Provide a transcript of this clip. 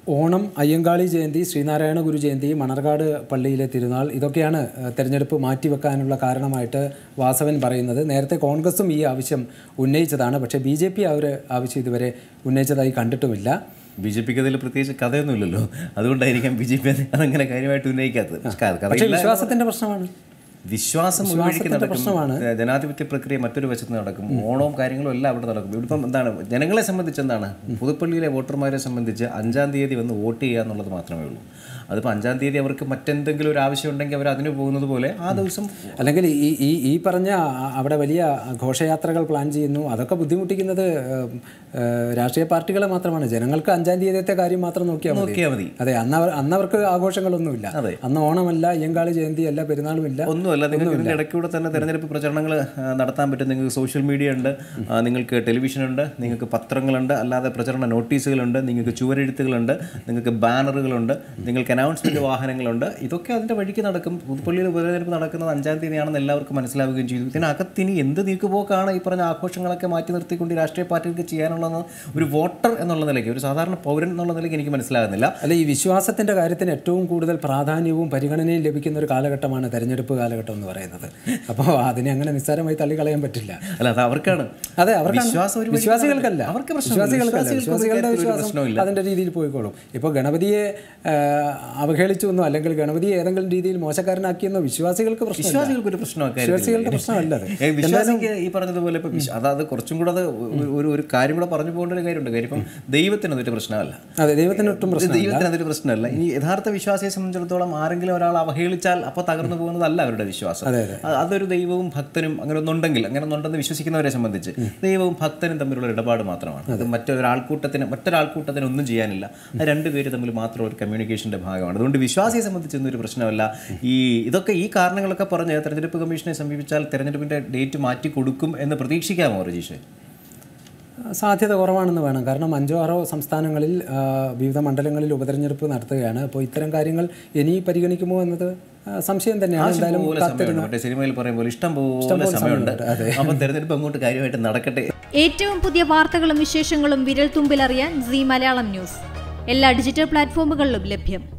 ഓണം അയ്യങ്കാളി ജയന്തി ശ്രീനാരായണ ഗുരു ജയന്തി മണർകാട് പള്ളിയിലെ തിരുനാൾ ഇതൊക്കെയാണ് ഏഹ്, തെരഞ്ഞെടുപ്പ് മാറ്റിവെക്കാനുള്ള കാരണമായിട്ട് വാസവൻ പറയുന്നത് നേരത്തെ കോൺഗ്രസും ഈ ആവശ്യം ഉന്നയിച്ചതാണ് പക്ഷേ ബി ജെ പി അവർ ആവശ്യം ഇതുവരെ ഉന്നയിച്ചതായി കണ്ടിട്ടുമില്ല ബി ജെ പിക്ക് അതിൽ പ്രത്യേകിച്ച് കഥയൊന്നുമില്ലല്ലോ അതുകൊണ്ടായിരിക്കാം ബി ജെ പി അതങ്ങനെ കാര്യമായിട്ട് ഉന്നയിക്കാത്തത് പക്ഷേ കഥ- പക്ഷേ കഥയില്ല വിശ്വാസത്തിന്റെ പ്രശ്നമാണ് വിശ്വാസം ഒരു വഴിക്ക് നടക്കും പ്രശ്നമാണ്. ഏ, ജനാധിപത്യ പ്രക്രിയ മറ്റൊരു വശത്ത് നടക്കും ഓണവും കാര്യങ്ങളും എല്ലാം അവിടെ നടക്കും ഇവിടിപ്പം എന്താണ് ജനങ്ങളെ സംബന്ധിച്ച് എന്താണ് പുതുപ്പള്ളിയിലെ വോട്ടർമാരെ സംബന്ധിച്ച് അഞ്ചാം തീയതി വന്ന് വോട്ട് ചെയ്യുക എന്നുള്ളത് മാത്രമേ ഉള്ളൂ അതിപ്പോൾ അഞ്ചാം തീയതി അവർക്ക് മറ്റെന്തെങ്കിലും ഒരു ആവശ്യം ഉണ്ടെങ്കിൽ അവർ അതിന് പോകുന്നത് പോലെ ആ ദിവസം അല്ലെങ്കിൽ ഈ ഈ ഈ പറഞ്ഞ ആ- അവിടെ വലിയ ഘോഷയാത്രകൾ പ്ലാൻ ചെയ്യുന്നു അതൊക്കെ ബുദ്ധിമുട്ടിക്കുന്നത് ഏഹ്, ഏഹ്, രാഷ്ട്രീയ പാർട്ടികളെ മാത്രമാണ് ജനങ്ങൾക്ക് അഞ്ചാം തീയതിയത്തെ കാര്യം മാത്രം നോക്കിയാൽ മതി നോക്കിയാൽ മതി അതെ അന്ന് അവർ അന്ന് അവർക്ക് ആഘോഷങ്ങളൊന്നുമില്ല അതെ. അന്ന് ഓണമല്ല അയ്യങ്കാളി ജയന്തി അല്ല പെരുന്നാളുമില്ല ഒന്നുമല്ല നിങ്ങൾക്ക് ഇതിൻ്റെ ഇടയ്ക്കൂടെ തന്നെ തെരഞ്ഞെടുപ്പ് പ്രചരണങ്ങൾ നടത്താൻ പറ്റും നിങ്ങൾക്ക് സോഷ്യൽ മീഡിയ ഉണ്ട് ആ, നിങ്ങൾക്ക് ടെലിവിഷൻ ഉണ്ട് നിങ്ങൾക്ക് പത്രങ്ങളുണ്ട് അല്ലാതെ പ്രചരണ നോട്ടീസുകളുണ്ട് നിങ്ങൾക്ക് ചുവരെഴുത്തുകളുണ്ട് നിങ്ങൾക്ക് ബാനറുകളുണ്ട് നിങ്ങൾക്ക് അനൗൺസ്മെൻറ്റ് വാഹനങ്ങളുണ്ട് ഇതൊക്കെ അതിൻ്റെ വഴിക്ക് നടക്കും പുതുപ്പള്ളിയിൽ ഉപതെരഞ്ഞെടുപ്പ് നടക്കുന്നത് അഞ്ചാം തീയതിയാണെന്ന് എല്ലാവർക്കും മനസ്സിലാവുകയും ചെയ്തു ഇതിനകത്തിനി എന്ത് നീക്കുപോക്കാണ് ഈ പറഞ്ഞ ആഘോഷങ്ങളൊക്കെ മാറ്റി നിർത്തിക്കൊണ്ട് ഈ രാഷ്ട്രീയ പാർട്ടികൾക്ക് ചെയ്യാനുള്ളതെന്ന് ഒരു വോട്ടർ എന്നുള്ള നിലയ്ക്ക് ഒരു സാധാരണ പൗരൻ എന്നുള്ള നിലയ്ക്ക് എനിക്ക് മനസ്സിലാകുന്നില്ല അല്ല ഈ വിശ്വാസത്തിന്റെ കാര്യത്തിന് ഏറ്റവും കൂടുതൽ പ്രാധാന്യവും പരിഗണനയും ലഭിക്കുന്ന ഒരു കാലഘട്ടമാണ് തെരഞ്ഞെടുപ്പ് കാലഘട്ടം എന്ന് പറയുന്നത് അപ്പോൾ അതിനെ അങ്ങനെ നിസ്സാരമായി തള്ളിക്കളയാൻ പറ്റില്ല അല്ല അത് അവർക്കാണ് അതെ അവർക്കാണ് വിശ്വാസം ഒരു വഴി വിശ്വാസികൾക്കല്ല അവർക്ക് പ്രശ്നമില്ല. വിശ്വാസികൾക്കല്ല വിശ്വാസികൾക്ക് വിശ്വാസികളുടെ ഒരു വിശ്വാസം പ്രശ്നവുമില്ല. അതിന്റെ രീതിയിൽ പോയിക്കോളും ഇപ്പോൾ ഗണപതിയെ ആ, അവഹേളിച്ചു എന്നോ അല്ലെങ്കിൽ ഗണപതിയെ ഏതെങ്കിലും രീതിയിൽ മോശക്കാരനാക്കിയെന്നോ വിശ്വാസികൾക്ക് പ്രശ്നമില്ല വിശ്വാസികൾക്ക് ഒരു പ്രശ്നമൊക്കെ വിശ്വാസികളുടെ പ്രശ്നമല്ല അത് ഏ, വിശ്വാസിക്ക് ഈ പറഞ്ഞതുപോലെ ഇപ്പൊ വിശ്വ- അതായത് കുറച്ചും കൂടെ അത് ഒരു- ഒരു ഒരു കാര്യം കൂടെ പറഞ്ഞു പോകേണ്ട ഒരു കാര്യമുണ്ട് കാര്യം ഇപ്പം ദൈവത്തിന് അതൊരു പ്രശ്നമല്ല അതെ ദൈവത്തിന് ഒട്ടും പ്രശ്നം ദൈവത്തിന് അതൊരു പ്രശ്നമല്ല ഇനി യഥാർത്ഥ വിശ്വാസിയെ സംബന്ധിച്ചിടത്തോളം ആരെങ്കിലും ഒരാൾ അവഹേളിച്ചാൽ അപ്പോൾ തകർന്നു പോകുന്നതല്ല അവരുടെ വിശ്വാസം അതെ, അതെ. അ- അതൊരു ദൈവവും ഭക്തനും അങ്ങനെ ഒന്നുണ്ടെങ്കിൽ അങ്ങനെ ഒന്നുണ്ടെന്ന് വിശ്വസിക്കുന്നവരെ സംബന്ധിച്ച് ദൈവവും ഭക്തനും തമ്മിലുള്ള ഇടപാട് മാത്രമാണ് അത് മറ്റൊരാൾക്കൂട്ടത്തിന് മറ്റൊരാൾക്കൂട്ടത്തിന് ഒന്നും ചെയ്യാനില്ല ആ രണ്ടുപേര് തമ്മിൽ മാത്രം ഒരു കമ്മ്യൂണിക്കേഷന്റെ ഭാഗമാണ് അതുകൊണ്ട് വിശ്വാസിയെ സംബന്ധിച്ചൊന്നും ഒരു പ്രശ്നമല്ല ഈ ഇതൊക്കെ ഈ കാരണങ്ങളൊക്കെ പറഞ്ഞ് തെരഞ്ഞെടുപ്പ് കമ്മീഷനെ സമീപിച്ചാൽ തെരഞ്ഞെടുപ്പിന്റെ ഡേറ്റ് മാറ്റി കൊടുക്കും എന്ന് പ്രതീക്ഷിക്കാമോ രജീഷ് സാധ്യത കുറവാണെന്ന് വേണം കാരണം അഞ്ചോ ആറോ സംസ്ഥാനങ്ങളിൽ ആ, വിവിധ മണ്ഡലങ്ങളിൽ ഉപതെരഞ്ഞെടുപ്പ് നടത്തുകയാണ് അപ്പോൾ ഇത്തരം കാര്യങ്ങൾ ഇനി പരിഗണിക്കുമോ എന്നത് ആ, സംശയം തന്നെയാണ് എന്തായാലും പോലെ സമയമുണ്ട് മറ്റേ സിനിമയിൽ പറയും പോലെ ഇഷ്ടം പോലെ സമയമുണ്ട് അപ്പം തെരഞ്ഞെടുപ്പ് അങ്ങോട്ട് കാര്യമായിട്ട് നടക്കട്ടെ ഏറ്റവും പുതിയ വാർത്തകളും വിശേഷങ്ങളും വിരൽ തുമ്പിലറിയാൻ സി മലയാളം ന്യൂസ് എല്ലാ ഡിജിറ്റൽ പ്ലാറ്റ്ഫോമുകളിലും ലഭ്യം